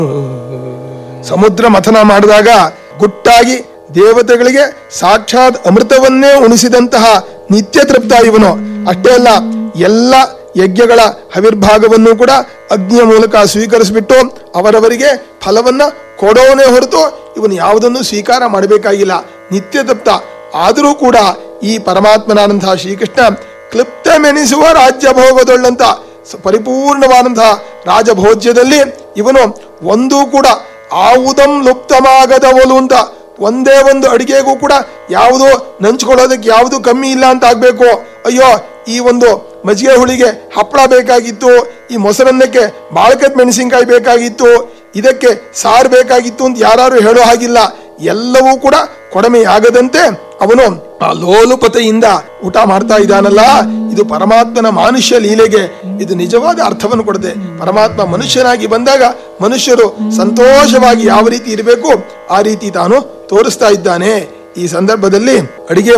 ಸಮುದ್ರ ಮಥನ ಮಾಡಿದಾಗ ಗುಟ್ಟಾಗಿ ದೇವತೆಗಳಿಗೆ ಸಾಕ್ಷಾತ್ ಅಮೃತವನ್ನೇ ಉಣಿಸಿದಂತಹ ನಿತ್ಯ ತೃಪ್ತ ಇವನು ಅಷ್ಟೇ ಅಲ್ಲ ಎಲ್ಲ ಯಜ್ಞಗಳ ಹವಿರ್ಭಾಗವನ್ನು ಕೂಡ ಅಗ್ನಿಯ ಮೂಲಕ ಸ್ವೀಕರಿಸಿಬಿಟ್ಟು ಅವರವರಿಗೆ ಫಲವನ್ನ ಕೊಡೋನೇ ಹೊರತು ಇವನು ಯಾವುದನ್ನು ಸ್ವೀಕಾರ ಮಾಡಬೇಕಾಗಿಲ್ಲ ನಿತ್ಯ ತೃಪ್ತ ಆದರೂ ಕೂಡ ಈ ಪರಮಾತ್ಮನಾದಂತಹ ಶ್ರೀಕೃಷ್ಣ ಕ್ಲಿಪ್ತಮೆನಿಸುವ ರಾಜ್ಯ ಭೋಗದೊಳ್ಳಂತ ಸ- ಪರಿಪೂರ್ಣವಾದಂತಹ ರಾಜಭೋಜ್ಯದಲ್ಲಿ ಇವನು ಒಂದೂ ಕೂಡ ಆವುದಂ ಲುಪ್ತಮಾಗದವಲು ಅಂತ ಒಂದೇ ಒಂದು ಅಡಿಗೆಗೂ ಕೂಡ ಯಾವುದು ನಂಚ್ಕೊಳ್ಳೋದಕ್ಕೆ ಯಾವುದು ಕಮ್ಮಿ ಇಲ್ಲ ಅಂತ ಆಗ್ಬೇಕು ಅಯ್ಯೋ ಈ ಒಂದು ಮಜ್ಜಿಗೆ ಹುಳಿಗೆ ಹಪ್ಪಳ ಬೇಕಾಗಿತ್ತು ಈ ಮೊಸರನ್ನಕ್ಕೆ ಬಾಳಕತ್ ಮೆಣಸಿನ್ಕಾಯಿ ಬೇಕಾಗಿತ್ತು ಇದಕ್ಕೆ ಸಾರು ಬೇಕಾಗಿತ್ತು ಅಂತ ಯಾರು ಹೇಳೋ ಹಾಗಿಲ್ಲ ಎಲ್ಲವೂ ಕೂಡ ಕೊಡಮೆಯಾಗದಂತೆ ಅವನು ಆ ಲೋಲುಪತೆಯಿಂದ ಊಟ ಮಾಡ್ತಾ ಇದ್ದಾನಲ್ಲ ಇದು ಪರಮಾತ್ಮನ ಮಾನುಷ್ಯ ಲೀಲೆಗೆ ಇದು ನಿಜವಾದ ಅರ್ಥವನ್ನು ಕೊಡುತ್ತೆ ಪರಮಾತ್ಮ ಮನುಷ್ಯನಾಗಿ ಬಂದಾಗ ಮನುಷ್ಯರು ಸಂತೋಷವಾಗಿ ಯಾವ ರೀತಿ ಇರಬೇಕು ಆ ರೀತಿ ತಾನು ತೋರಿಸ್ತಾ ಇದ್ದಾನೆ ಈ ಸಂದರ್ಭದಲ್ಲಿ ಅಡಿಗೆ